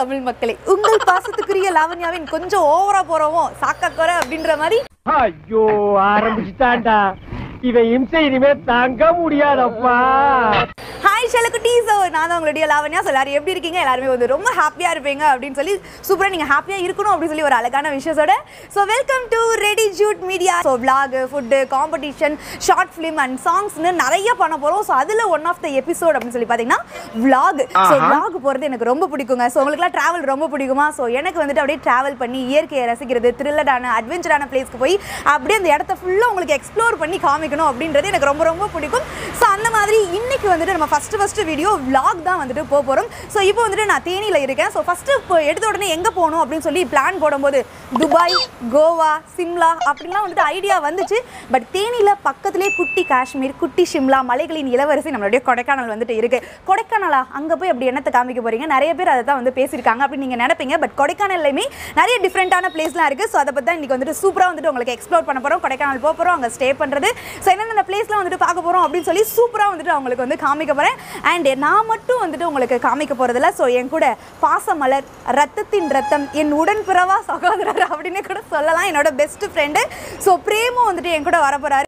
தமிழ் மக்களே உங்கள் பாசத்துக்குரிய லாவண்யாவின் கொஞ்சம் ஓவரா போறோமோ சாக்கா குறை அப்படின்ற மாதிரி ஐயோ ஆரம்பிச்சுட்டான்டா இவன் இம்சை இனிமே தாங்க முடியாதப்பா ஹாய் ஷெலக்குட்டி ஸோ நான் தான் உங்களுடைய லாவண்யா ஸோ எல்லாரும் எப்படி இருக்கீங்க எல்லாருமே வந்து ரொம்ப ஹாப்பியாக இருப்பீங்க அப்படின்னு சொல்லி சூப்பராக நீங்கள் ஹாப்பியாக இருக்கணும் அப்படின்னு சொல்லி ஒரு அழகான விஷயத்தோட so welcome to ready jute media so vlog food competition short film and சாங்ஸ்னு நிறைய பண்ண போகிறோம் ஸோ அதில் ஒன் ஆஃப் த எபிசோட் அப்படின்னு சொல்லி பார்த்தீங்கன்னா vlog ஸோ vlog போகிறது எனக்கு ரொம்ப பிடிக்குங்க ஸோ உங்களுக்குலாம் ட்ராவல் ரொம்ப பிடிக்குமா ஸோ எனக்கு வந்துட்டு அப்படியே ட்ராவல் பண்ணி இயற்கையை ரசிக்கிறது த்ரில்லடான அட்வென்ச்சரான பிளேஸ்க்கு போய் அப்படியே அந்த இடத்த ஃபுல்லாக உங்களுக்கு எக்ஸ்ப்ளோர் பண்ணி காமிக்கணும் அப்படின்றது எனக்கு ரொம்ப ரொம்ப பிடிக்கும் ஸோ அந்த மாதிரி இன்னைக்கு வந்துட்டு நம்ம ஃபஸ்ட்டு ஃபஸ்ட்டு வீடியோ vlog தான் வந்துட்டு போக போகிறோம் ஸோ இப்போ வந்துட்டு நான் தேனியில் இருக்கேன் ஸோ ஃபஸ்ட்டு இப்போ எடுத்த உடனே எங்கே போகணும் அப்படின்னு சொல்லி பிளான் போடும்போது துபாய் கோவா சிம்லா அப்படிலாம் வந்துட்டு ஐடியா வந்துச்சு பட் தேனியில் பக்கத்திலே குட்டி காஷ்மீர் குட்டி ஷிம்லா மலைகளின் இளவரசி நம்மளுடைய கொடைக்கானல் வந்துட்டு இருக்கு கொடைக்கானலா அங்கே போய் அப்படி என்னத்தை காமிக்க போறீங்க நிறைய பேர் அதை தான் வந்து பேசியிருக்காங்க அப்படின்னு நீங்கள் நினைப்பீங்க பட் கொடைக்கானல்லையுமே நிறைய டிஃப்ரெண்ட்டான பிளேஸ்லாம் இருக்குது ஸோ அதை பற்றி தான் இன்றைக்கி வந்துட்டு சூப்பராக வந்துட்டு உங்களுக்கு எக்ஸ்ப்ளோர் பண்ண போகிறோம் கொடைக்கானல் போக போகிறோம் அங்கே ஸ்டே பண்ணுறது ஸோ என்னென்ன பிளேஸ்லாம் வந்துட்டு பார்க்க போகிறோம் அப்படின்னு சொல்லி சூப்பராக வந்துட்டு அவங்களுக்கு வந்து காமிக்க போகிறேன் அண்ட் நான் மட்டும் வந்துட்டு உங்களுக்கு காமிக்க போகிறதில்ல ஸோ என் கூட பாசமலர் ரத்தத்தின் ரத்தம் என் உடன்பிறவா சகோதரர் அப்படின்னு கூட சொல்லலாம் என்னோட பெஸ்ட் ஃப்ரெண்டு ஸோ பிரேமும் வந்துட்டு என் கூட வர போகிறாரு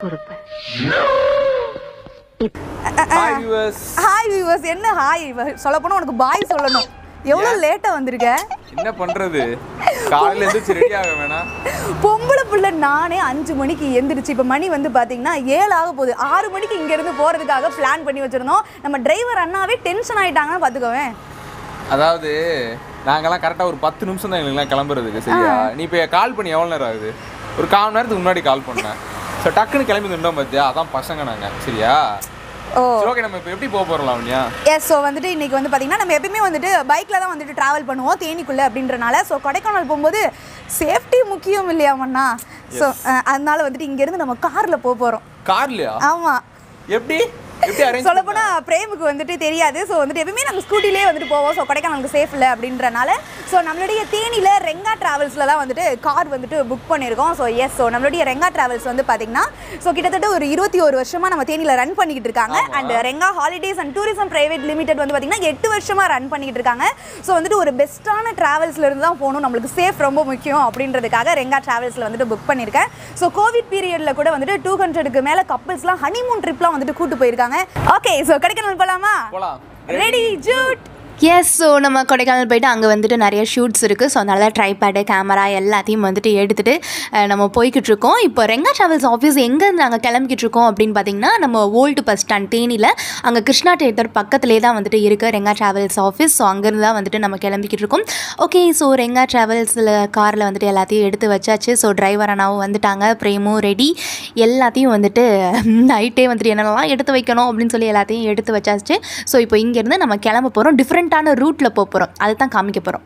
ஹாய் வியூவர்ஸ் ஹாய் வியூவர்ஸ் என்ன ஹாய் சொல்ல போனால் உனக்கு பாய் சொல்லணும் எவ்வளோ லேட்டாக வந்திருக்க என்ன பண்றது காலையில எந்திரிச்சு ரெடி ஆக வேணாம் பொம்பளை பிள்ளை நானே அஞ்சு மணிக்கு எந்திரிச்சு இப்போ மணி வந்து பார்த்தீங்கன்னா ஏழு ஆக போகுது ஆறு மணிக்கு இங்கேருந்து போகிறதுக்காக பிளான் பண்ணி வச்சுருந்தோம் நம்ம டிரைவர் அண்ணாவே டென்ஷன் ஆகிட்டாங்கன்னு பார்த்துக்கோவேன் அதாவது நாங்கெல்லாம் கரெக்டாக ஒரு பத்து நிமிஷம் தான் எங்களுக்குலாம் கிளம்புறதுக்கு சரியா நீ இப்போ கால் பண்ணி எவ்வளோ நேரம் ஆகுது ஒரு கால் மணி நேரத்துக்கு முன்னாடி கால் பண்ணேன் ஸோ டக்குன்னு கிளம்பி நின்றோம் பார்த்தியா அதான் பசங்க நாங்கள் சரியா ஓ சரி ஓகே நம்ம இப்போ எப்படி போக போகிறோம் லாவண்யா எஸ் ஸோ வந்துட்டு இன்னைக்கு வந்து பார்த்தீங்கன்னா நம்ம எப்பயுமே வந்துட்டு பைக்கில் தான் வந்துட்டு ட்ராவல் பண்ணுவோம் தேனிக்குள்ளே அப்படின்றனால ஸோ கொடைக்கானல் போகும்போது சேஃப்டி முக்கியம் இல்லையாமண்ணா ஸோ அதனால வந்துட்டு இங்கேருந்து நம்ம காரில் போக போகிறோம் கார்லையா ஆமாம் எப்படி எப்படி அரேஞ்ச் சொல்ல போனா பிரேமுக்கு வந்துட்டு தெரியாது ஸோ வந்துட்டு எப்பவுமே நாங்கள் ஸ்கூட்டிலே வந்துட்டு போவோம் ஸோ கொடைக்கானலுக்கு சேஃப் இல்லை அப்படின்றனால ஸோ நம்மளுடைய தேனியில் ரெங்கா டிராவல்ஸில் தான் வந்துட்டு கார் வந்துட்டு புக் பண்ணியிருக்கோம் ஸோ எஸ் ஸோ நம்மளுடைய ரெங்கா டிராவல்ஸ் வந்து பார்த்தீங்கன்னா ஸோ கிட்டத்தட்ட ஒரு இருபத்தி ஒரு வருஷமாக நம்ம தேனியில் ரன் பண்ணிக்கிட்டு இருக்காங்க and Renga holidays and tourism private limited வந்து பார்த்தீங்கன்னா எட்டு வருஷமாக ரன் பண்ணிக்கிட்டு இருக்காங்க ஸோ வந்துட்டு ஒரு பெஸ்ட்டான டிராவல்ஸ்ல இருந்து தான் போகணும் நம்மளுக்கு சேஃப் ரொம்ப முக்கியம் அப்படின்றதுக்காக ரெங்கா டிராவல்ஸில் வந்துட்டு புக் பண்ணியிருக்கேன் ஸோ கோவிட் பீரியடில் கூட வந்துட்டு டூ ஹண்ட்ரடுக்கு மேலே கப்பிள்ஸ்லாம் ஹனிமூன் ட்ரிப்லாம் வந்துட்டு கூட்டு போயிருக்காங்க ஓகே ஸோ கொடைக்கானல் போகலாமா போகலாம் ரெடி ஜூட் எஸ் ஸோ நம்ம கொடைக்கானல் போயிட்டு அங்கே வந்துட்டு நிறைய ஷூட்ஸ் இருக்குது ஸோ அதனால தான் ட்ரைபேடு கேமரா எல்லாத்தையும் வந்துட்டு எடுத்துகிட்டு அஹ், நம்ம போய்கிட்டு இருக்கோம் இப்போ ரெங்கா ட்ராவல்ஸ் ஆஃபீஸ் எங்கேருந்து நாங்கள் கிளம்பிக்கிட்டு இருக்கோம் அப்படின்னு பார்த்தீங்கன்னா நம்ம ஓல்டு பஸ் ஸ்டாண்ட் தேனியில் அங்கே கிருஷ்ணா தேட்டர் பக்கத்துலேயே தான் வந்துட்டு இருக்குது ரெங்கா ட்ராவல்ஸ் ஆஃபீஸ் ஸோ அங்கேருந்து தான் வந்துட்டு நம்ம கிளம்பிக்கிட்டு இருக்கோம் ஓகே ஸோ ரெங்கா ட்ராவல்ஸில் காரில் வந்துட்டு எல்லாத்தையும் எடுத்து வச்சாச்சு ஸோ டிரைவர் அண்ணாவும் வந்துட்டாங்க பிரேமும் ரெடி எல்லாத்தையும் வந்துட்டு நைட்டே வந்துட்டு என்னென்னலாம் எடுத்து வைக்கணும் அப்படின்னு சொல்லி எல்லாத்தையும் எடுத்து வச்சாச்சு ஸோ இப்போ இங்கேருந்து நம்ம கிளம்ப போகிறோம் டிஃப்ரெண்ட்டான ரூட்டில் போக போகிறோம் அதை தான் காமிக்க போகிறோம்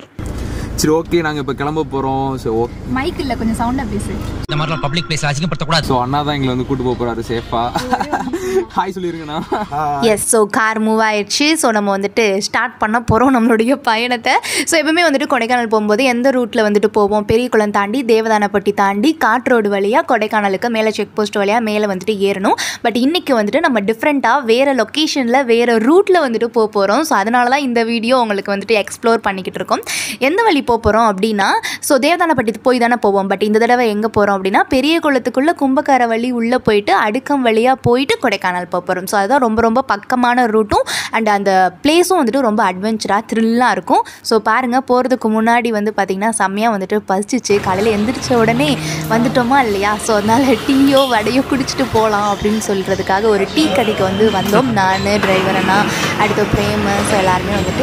சரி ஓகே நாங்கள் இப்போ கிளம்ப போகிறோம் ஸோ மைக் இல்லை கொஞ்சம் சவுண்டாக பேசு இந்த மாதிரிலாம் பப்ளிக் பிளேஸ் அசிங்கப்படுத்தக்கூடாது ஸோ அண்ணா தான் எங்களை வந்து கூட்டு போக போகிறாரு சேஃபாக ஹாய் சொல்லிருங்கண்ணா எஸ் ஸோ கார் மூவ் ஆயிடுச்சு ஸோ நம்ம வந்துட்டு ஸ்டார்ட் பண்ண போகிறோம் நம்மளுடைய பயணத்தை ஸோ எப்பவுமே வந்துட்டு கொடைக்கானல் போகும்போது எந்த ரூட்டில் வந்துட்டு போவோம் பெரியகுளம் தாண்டி தேவதானப்பட்டி தாண்டி காட் ரோடு வழியாக கொடைக்கானலுக்கு மேலே செக் போஸ்ட் வழியாக மேலே வந்துட்டு ஏறணும் பட் இன்றைக்கி வந்துட்டு நம்ம டிஃப்ரெண்ட்டாக வேறு லொக்கேஷனில் வேறு ரூட்டில் வந்துட்டு போக போகிறோம் ஸோ அதனால தான் இந்த வீடியோ உங்களுக்கு வந்துட்டு எக்ஸ்ப்ளோர் பண்ணிக்கிட்டு இருக்கோம் எந்த வழி போக போகிறோம் அப்படின்னா ஸோ தேவதானப்பட்டி போய் தானே போவோம் பட் இந்த தடவை எங்கே போகிறோம் அப்படின்னா பெரிய குளத்துக்குள்ளே கும்பக்கார வழி உள்ளே போயிட்டு அடுக்கம் வழியாக போயிட்டு கொடைக்கானல் போக போகிறோம் ஸோ அதுதான் ரொம்ப ரொம்ப பக்கமான ரூட்டும் அண்ட் அந்த பிளேஸும் வந்துட்டு ரொம்ப அட்வென்ச்சராக த்ரில்லாக இருக்கும் ஸோ பாருங்கள் போகிறதுக்கு முன்னாடி வந்து பார்த்திங்கன்னா செம்மையாக வந்துட்டு பசிச்சு காலையில் எந்திரிச்ச உடனே வந்துட்டோமா இல்லையா ஸோ அதனால் டீயோ வடையோ குடிச்சிட்டு போகலாம் அப்படின்னு சொல்கிறதுக்காக ஒரு டீ கடைக்கு வந்து வந்தோம் நான் டிரைவர் அண்ணா அடுத்து பிரேமு ஸோ எல்லாருமே வந்துட்டு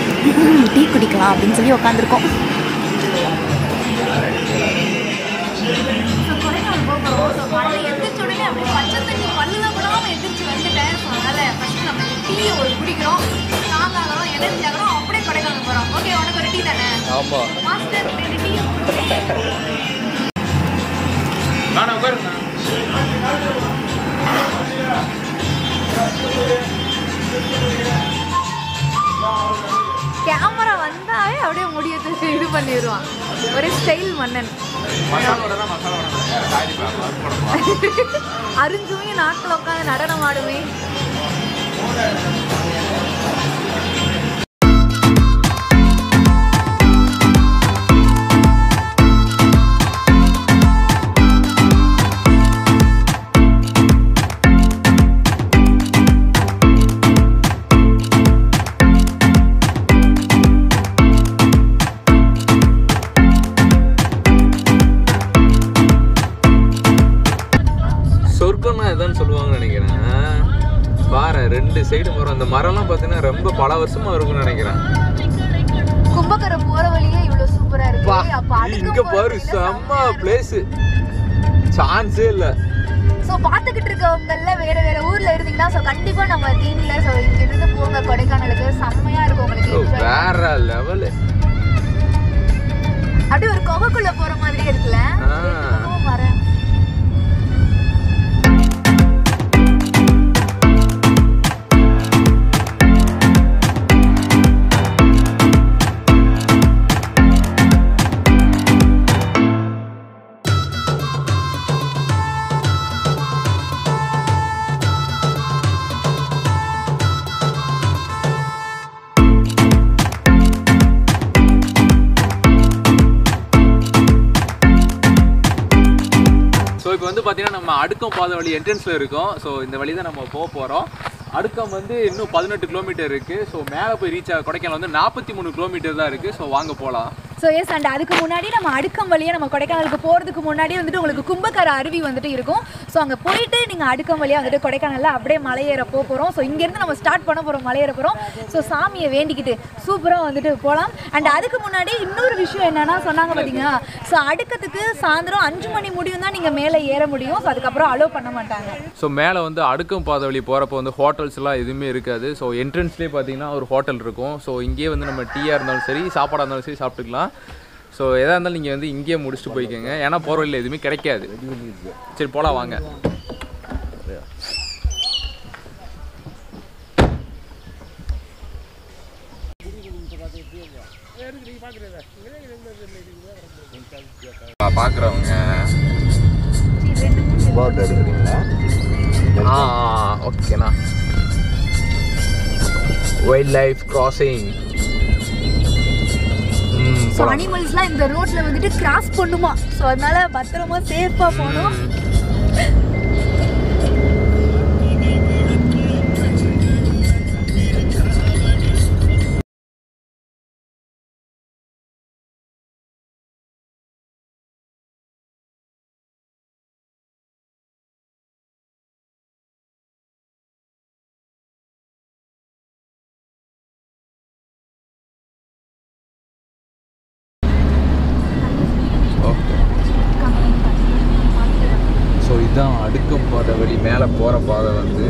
டீ குடிக்கலாம் அப்படின்னு சொல்லி உட்காந்துருக்கோம் கொடைக்கானல் போக போகிறோம் ஸோ காலையில் எந்திரிச்ச உடனே அப்படியே பச்சை தண்ணி பல்லுல விடாமல் எந்திரிச்சு வந்துட்டேன் ஸோ அதனால் ஃபஸ்ட்டு நம்ம டீ ஒரு குடிக்கிறோம் ஸ்ட்ராங் ஆகிறோம் எனர்ஜி ஆகிறோம் அப்படியே கொடைக்கானல் போகிறோம் ஓகே உனக்கு ஒரு டீ தானே ஆமாம் மாஸ்டர் ரெண்டு டீ நான் உட்காருங்க கேமரா வந்தாவே அப்படியே முடியத்து இது பண்ணிடுவான் ஒரு ஸ்டைல் மன்னன் மசாலோட தான் மசாலா காய்கறி போடலாம் அருஞ்சுமையும் நாட்டில் உட்காந்து நடனம் ஆடுமே பாரு ரெண்டு சைடு மரம் அந்த மரம்லாம் பார்த்தீங்கன்னா ரொம்ப பல வருஷமா இருக்கும்னு நினைக்கிறேன் கும்பகரம் போற வழியே இவ்வளவு சூப்பரா பா, இருக்கு அப்ப அடுக்கம் இங்க போற பாரு வழியில செம்ம பிளேஸ் சான்ஸே இல்ல சோ பாத்துக்கிட்டு இருக்கவங்கல்ல வேற வேற ஊர்ல இருந்தீங்கன்னா சோ கண்டிப்பா நம்ம தீனில சோ இங்க இருந்து போங்க கொடைக்கானலுக்கு செம்மையா இருக்கும் உங்களுக்கு ஓ, enjoy. வேற லெவலு அப்படியே ஒரு குகைக்குள்ள போற மாதிரி இருக்குல்ல ஆ. ஓ, வரேன் ஸோ இப்போ வந்து பார்த்தீங்கன்னா நம்ம அடுக்கம் பாதை வழி என்ட்ரன்ஸில் இருக்கோம் ஸோ இந்த வழி தான் நம்ம போக போகிறோம் அடுக்கம் வந்து இன்னும் பதினெட்டு கிலோமீட்டர் இருக்குது ஸோ மேலே போய் ரீச் ஆக கொடைக்கானல் வந்து நாற்பத்தி மூணு கிலோமீட்டர் தான் இருக்குது ஸோ வாங்க போகலாம் ஸோ எஸ் அண்ட் அதுக்கு முன்னாடி நம்ம அடுக்கம் வழியா நம்ம கொடைக்கானலுக்கு போகிறதுக்கு முன்னாடி வந்துட்டு உங்களுக்கு கும்பக்கரை அருவி வந்துட்டு இருக்கும் ஸோ அங்கே போயிட்டு நீங்கள் அடுக்கம் வழியாக வந்துட்டு கொடைக்கானலில் அப்படியே மலையேற போக போகிறோம் ஸோ இங்கேருந்து நம்ம ஸ்டார்ட் பண்ண போகிறோம் மலையேற போகிறோம் ஸோ சாமியை வேண்டிக்கிட்டு சூப்பராக வந்துட்டு போகலாம் அண்ட் அதுக்கு முன்னாடி இன்னொரு விஷயம் என்னன்னா சொன்னாங்க பார்த்தீங்கன்னா ஸோ அடுக்கத்துக்கு சாயந்தரம் அஞ்சு மணி முடியும் தான் நீங்கள் மேலே ஏற முடியும் ஸோ அதுக்கப்புறம் அலோவ் பண்ண மாட்டாங்க ஸோ மேலே வந்து அடுக்கம் பாதை வழி போகிறப்போ வந்து ஹோட்டல்ஸ்லாம் எதுவுமே இருக்காது ஸோ என்ட்ரன்ஸ்லேயே பார்த்தீங்கன்னா ஒரு ஹோட்டல் இருக்கும் ஸோ இங்கேயே வந்து நம்ம டீயாக இருந்தாலும் சரி சாப்பாடாக இருந்தாலும் சரி சாப்பிட்டுக்கலாம் ஸோ எதாக இருந்தாலும் நீங்கள் வந்து இங்கேயே முடிச்சுட்டு போய்க்கோங்க ஏன்னா போகிற வழியில் எதுவுமே கிடைக்காது சரி போகலாம் வாங்க பார்க்குறவங்க போட் எடுக்கிறீங்களா ஆ ஓகேண்ணா வைல்ட் லைஃப் கிராசிங் ஸோ அனிமல்ஸ்லாம் இந்த ரோட்டில் வந்துட்டு கிராஸ் பண்ணுமா ஸோ அதனால பத்திரமா சேஃபாக போகணும் ஓகே ஸோ இதுதான் அடுக்கும் பாதை வழி மேலே போகிற பாதை வந்து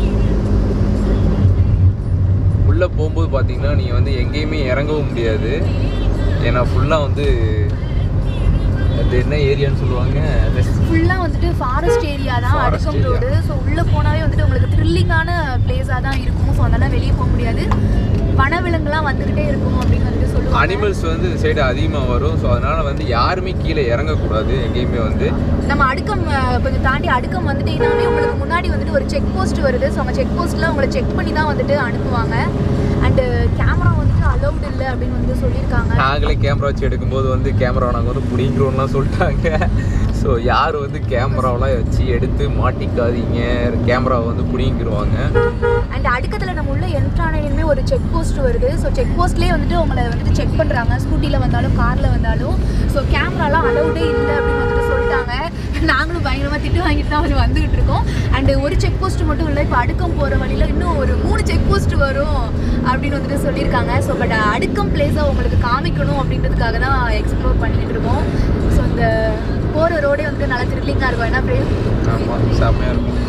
உள்ளே போகும்போது பார்த்தீங்கன்னா நீங்கள் வந்து எங்கேயுமே இறங்கவும் முடியாது ஏன்னா ஃபுல்லாக வந்து அது என்ன ஏரியான்னு சொல்லுவாங்க ஃபுல்லாக வந்துட்டு ஃபாரஸ்ட் ஏரியா தான் Forest Adukkam area. Road so உள்ளே போனாவே வந்துட்டு உங்களுக்கு த்ரில்லிங்கான பிளேஸாக தான் இருக்கும் ஸோ அதெல்லாம் வெளியே போக முடியாது வனவிலங்குலாம் வந்துக்கிட்டே இருக்கும் அப்படின்னு வந்துட்டு சொல்லுவாங்க அனிமல்ஸ் வந்து இந்த சைடு அதிகமாக வரும் ஸோ அதனால் வந்து யாருமே கீழே இறங்கக்கூடாது எங்கேயுமே வந்து நம்ம அடுக்கம் அஹ், கொஞ்சம் தாண்டி அடுக்கம் வந்துட்டீங்கன்னாவே உங்களுக்கு முன்னாடி வந்துட்டு ஒரு செக் போஸ்ட் வருது ஸோ அவங்க செக் போஸ்ட்டில் உங்களை செக் பண்ணி தான் வந்துட்டு அனுப்புவாங்க அண்டு கேமரா வந்துட்டு அலௌட் இல்லை அப்படின்னு வந்து சொல்லியிருக்காங்க நாங்களே கேமரா வச்சு எடுக்கும்போது வந்து கேமரா நாங்கள் வந்து பிடிங்கிறோம்லாம் சொல்லிட்டாங்க ஸோ யார் வந்து கேமராவெலாம் வச்சு எடுத்து மாட்டிக்காதீங்க கேமராவை வந்து பிடிங்கிருவாங்க அண்ட் அடுக்கத்தில் நம்ம உள்ள என்ட்ரானே ஒரு செக் போஸ்ட் வருது ஸோ செக் போஸ்ட்லேயே வந்துட்டு உங்களை வந்துட்டு செக் பண்ணுறாங்க ஸ்கூட்டியில் வந்தாலும் காரில் வந்தாலும் ஸோ கேமராலாம் அலௌடே இல்லை அப்படின்னு வந்துட்டு சொல்லிட்டாங்க நாங்களும் பயங்கரமாக திட்டு வாங்கிட்டு தான் வந்து வந்துகிட்டு இருக்கோம் அண்டு ஒரு செக் போஸ்ட் மட்டும் இல்லை இப்போ அடுக்கம் போகிற வழியில் இன்னும் ஒரு மூணு செக் போஸ்ட் வரும் அப்படின்னு வந்துட்டு சொல்லியிருக்காங்க ஸோ பட் அடுக்கம் பிளேஸை உங்களுக்கு காமிக்கணும் அப்படின்றதுக்காக தான் எக்ஸ்ப்ளோர் பண்ணிக்கிட்டு இருக்கோம் ஸோ இந்த போகிற ரோடே வந்துட்டு நல்லா த்ரில்லிங்காக இருக்கும் ஏன்னா பிரேம் ஆமாம் செம்மையாக இருக்கும்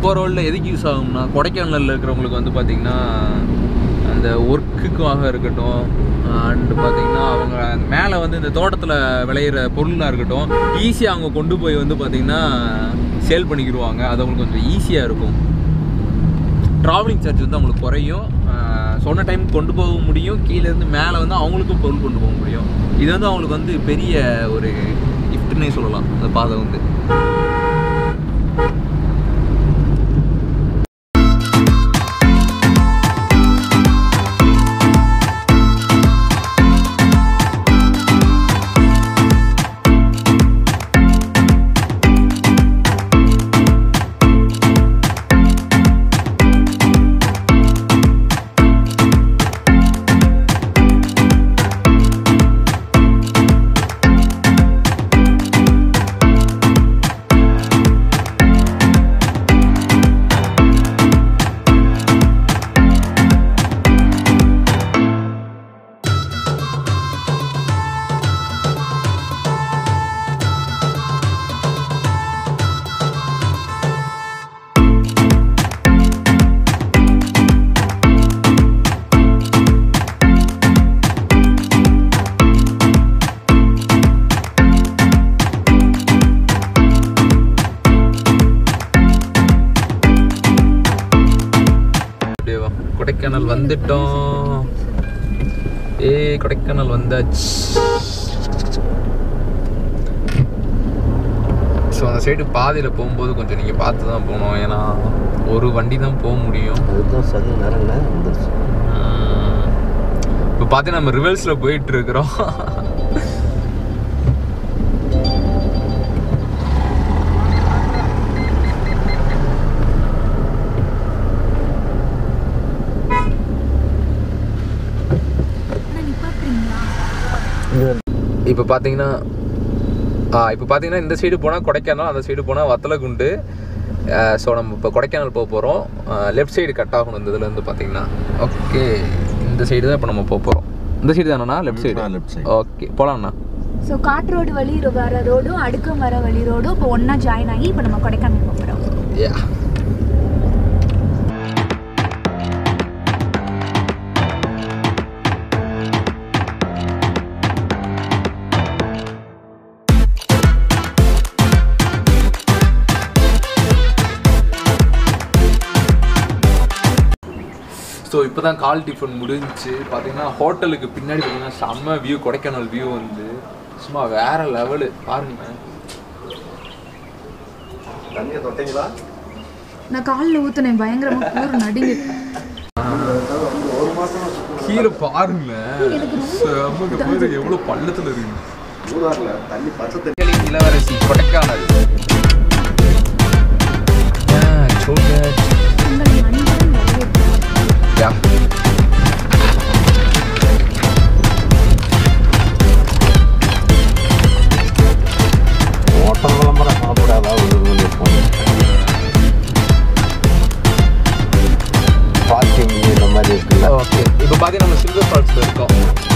போகிற வழியில் எதுக்கு யூஸ் ஆகும்னா கொடைக்கானலில் இருக்கிறவங்களுக்கு வந்து பார்த்திங்கன்னா அந்த ஒர்க்குக்காக இருக்கட்டும் அண்டு பார்த்திங்கன்னா அவங்க மேலே வந்து இந்த தோட்டத்தில் விளையிற பொருளாக இருக்கட்டும் ஈஸியாக அவங்க கொண்டு போய் வந்து பார்த்திங்கன்னா சேல் பண்ணிக்கிடுவாங்க அது அவங்களுக்கு கொஞ்சம் ஈஸியாக இருக்கும் ட்ராவலிங் சார்ஜ் வந்து அவங்களுக்கு குறையும் ஆஹ் சொன்ன டைம் கொண்டு போக முடியும் கீழே இருந்து மேலே வந்து அவங்களுக்கும் பொருள் கொண்டு போக முடியும் இது வந்து அவங்களுக்கு வந்து பெரிய ஒரு கிஃப்ட்னே சொல்லலாம் அந்த பாதை வந்து அப்படியே வா. கொடைக்கானல் வந்துட்டோம் ஏ கொடைக்கானல் வந்தாச்சு ஸோ அந்த சைடு பாதையில் போகும்போது கொஞ்சம் நீங்கள் பார்த்து தான் போகணும் ஏன்னா ஒரு வண்டி தான் போக முடியும் அதுதான் சரி நேரங்கள வந்துருச்சு இப்போ பார்த்தீங்கன்னா நம்ம ரிவர்ஸில் போயிட்டு இருக்கிறோம் இப்போ பார்த்தீங்கன்னா ஆ இப்போ பார்த்தீங்கன்னா இந்த சைடு போனால் கொடைக்கானல் அந்த சைடு போனால் வத்தலகுண்டு ஸோ நம்ம இப்போ கொடைக்கானல் போக போகிறோம் லெஃப்ட் சைடு கட் ஆகணும் இந்த இதுலேருந்து பார்த்தீங்கன்னா ஓகே இந்த சைடு தான் இப்போ நம்ம போக போகிறோம் இந்த சைடு தானண்ணா லெஃப்ட் சைடு ஆ, left side. ஓகே போகலாம்ண்ணா ஸோ காட்டு ரோடு வழி வர ரோடும் அடுக்கம் வர வழி ரோடும் இப்போ ஒன்றா ஜாயின் ஆகி இப்போ நம்ம கொடைக்கானல் போகிறோம் யா ஸோ இப்போ தான் கால் டிஃபன் முடிஞ்சுச்சு பார்த்தீங்கன்னா ஹோட்டலுக்கு பின்னாடி பார்த்தீங்கன்னா செம்ம வியூ கொடைக்கானல் வியூ வந்து சும்மா வேற லெவலு பாருங்க தண்ணியை தொட்டீங்களா நான் காலில் ஊற்றுனேன் பயங்கரமாக கூறு நடுங்கு கீழே பாருங்க செம்ம பாரு எவ்வளோ பள்ளத்தில் இருக்கு ஊதாரில் தண்ணி பச்சை தண்ணி மக்களின் இளவரசி கொடைக்கானல் உங்களை அன்புடன் வரவேற்கிறேன் ஓட்டம் விளம்பரம் சாப்பிடாதா பார்க்கிங் இந்த மாதிரி இருக்குல்ல ஓகே இப்போ பார்த்தீங்கன்னா நம்ம சில்வர் ஃபால்ஸில் இருக்கோம்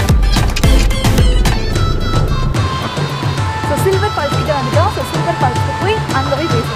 ஸோ சில்வர் ஃபால்ஸ் கிட்ட வந்துட்டோம் ஸோ சில்வர் ஃபால்ஸ்க்கு போய் அங்கே போய் பேசுகிறோம்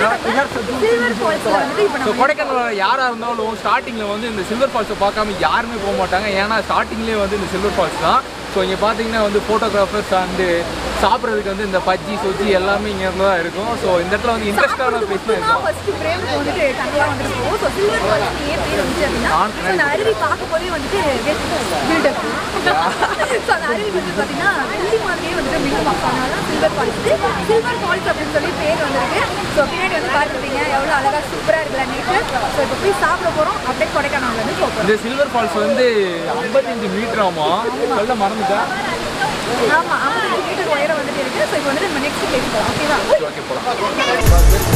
சில்வர் ஃபால்ஸ்ல வந்துட்டு இப்போ ஸோ நம்ம கொடைக்கானல் யாராக இருந்தாலும் ஸ்டார்டிங்கில் வந்து இந்த சில்வர் ஃபால்ஸை பார்க்காம யாருமே போக மாட்டாங்க ஏன்னா ஸ்டார்டிங்லேயே வந்து இந்த சில்வர் ஃபால்ஸ் தான் ஸோ இங்கே பார்த்தீங்கன்னா வந்து ஃபோட்டோகிராஃபர்ஸ் அண்டு சாப்பிட்றதுக்கு வந்து இந்த பஜ்ஜி சொஜ்ஜி எல்லாமே இங்கே தான் இருக்கும் ஸோ இந்த இடத்துல வந்து இன்ட்ரெஸ்டான பிளேஸ் தான் இருக்கும் ஃபர்ஸ்ட் பிரேமுக்கு வந்துட்டு டங்கெல்லாம் வந்துட்டு போகும் ஸோ சில்வர் ஃபால்ஸ் ஏன் பேர் வந்துச்சு அப்படின்னா நான் ஸோ அந்த அருவி பார்க்கும் போதே வந்துட்டு பில்டப் ஸோ அந்த அருவி வந்து பார்த்தீங்கன்னா வெள்ளி மாதிரியே வந்துட்டு பில்டப் அதனால தான் சில்வர் ஃபால்ஸ் சில்வர் ஃபால்ஸ் அப்படின்னு சொல்லி பேர் வந்திருக்கு ஸோ பின்னாடி வந்து பார்த்துருப்பீங்க எவ்வளோ அழகாக சூப்பராக இருக்குல்ல நேற்று ஸோ இப்போ போய் சாப்பிட போகிறோம் அப்படியே கொடைக்கானல் வந்து போகிறோம் இந்த சில்வர் ஃபால்ஸ் வந்து ஐம்பத்தஞ்சு மீட்டர் ஆமா சொல்ல மறந்துட்டேன் ஆமாம் ஐம்பத்தஞ்சு மீட்டர் உயரம் வந்துட்டு இருக்கு ஸோ இப்போ வந்துட்டு நம்ம நெக்ஸ்ட் பிளேஸ் போகலாம் ஓகேவா ஓகே போகலாம்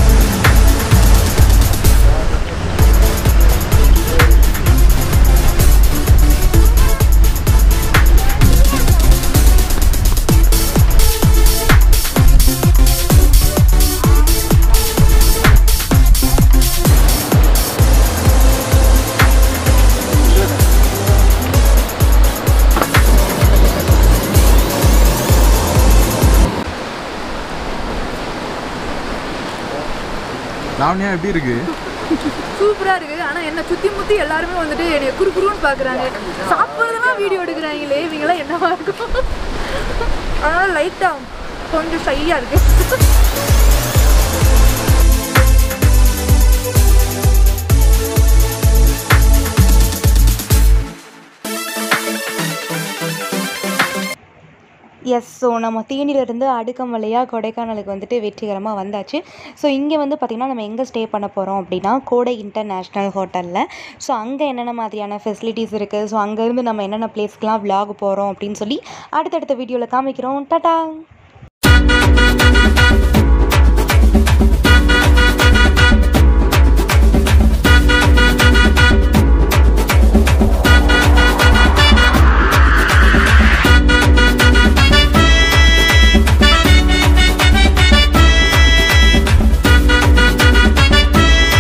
லாவண்யா எப்படி இருக்கு சூப்பராக இருக்குது ஆனால் என்ன சுற்றி முற்றி எல்லாருமே வந்துட்டு என்னை குறு குறுன்னு பார்க்குறாங்க சாப்பிட்றதெல்லாம் வீடியோ எடுக்கிறாங்களே இவங்கெல்லாம் என்னவா இருக்கும் அதனால் லைட்டாக கொஞ்சம் ஷையாக இருக்குது எஸ் ஸோ நம்ம தேனியிலேருந்து அடுக்கமலையாக கொடைக்கானலுக்கு வந்துட்டு வெற்றிகரமாக வந்தாச்சு ஸோ இங்கே வந்து பார்த்திங்கன்னா நம்ம எங்கே ஸ்டே பண்ண போகிறோம் அப்படின்னா கோடை இன்டர்நேஷ்னல் ஹோட்டலில் ஸோ அங்கே என்னென்ன மாதிரியான ஃபெசிலிட்டிஸ் இருக்குது ஸோ அங்கேருந்து நம்ம என்னென்ன பிளேஸ்க்கெலாம் vlog போகிறோம் அப்படின்னு சொல்லி அடுத்தடுத்த வீடியோவில் காமிக்கிறோம் டாட்டா